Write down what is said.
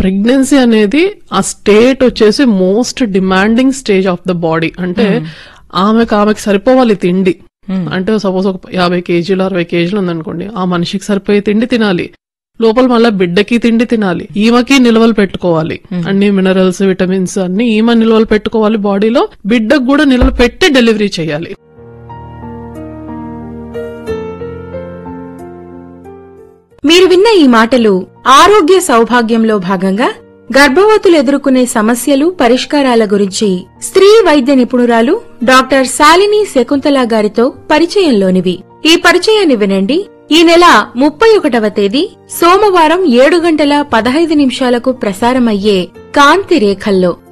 pregnancy అనేది ఆ state వచ్చేసి most demanding stage of the body అంటే ఆమెకు ఆమెకు సరిపోవాలి తిండి అంటే సపోజ్ ఒక యాభై కేజీలు అరవై కేజీలు ఉందనుకోండి ఆ మనిషికి సరిపోయే తిండి తినాలి లోపల మళ్ళీ బిడ్డకి తిండి తినాలి ఈమెకి నిల్వలు పెట్టుకోవాలి అన్ని మినరల్స్ విటమిన్స్ అన్ని ఈమె నిల్వలు పెట్టుకోవాలి బాడీలో బిడ్డకు కూడా నిల్వలు పెట్టి డెలివరీ చేయాలి మీరు విన్న ఈ మాటలు ఆరోగ్య సౌభాగ్యంలో భాగంగా గర్భవతులు ఎదుర్కొనే సమస్యలు పరిష్కారాల గురించి స్త్రీ వైద్య నిపుణురాలు డాక్టర్ శాలిని శకుంతల గారితో పరిచయంలోనివి ఈ పరిచయాన్ని వినండి ఈ నెల ముప్పై ఒకటవ తేదీ సోమవారం ఏడు గంటల పదహైదు నిమిషాలకు ప్రసారమయ్యే కాంతి రేఖల్లో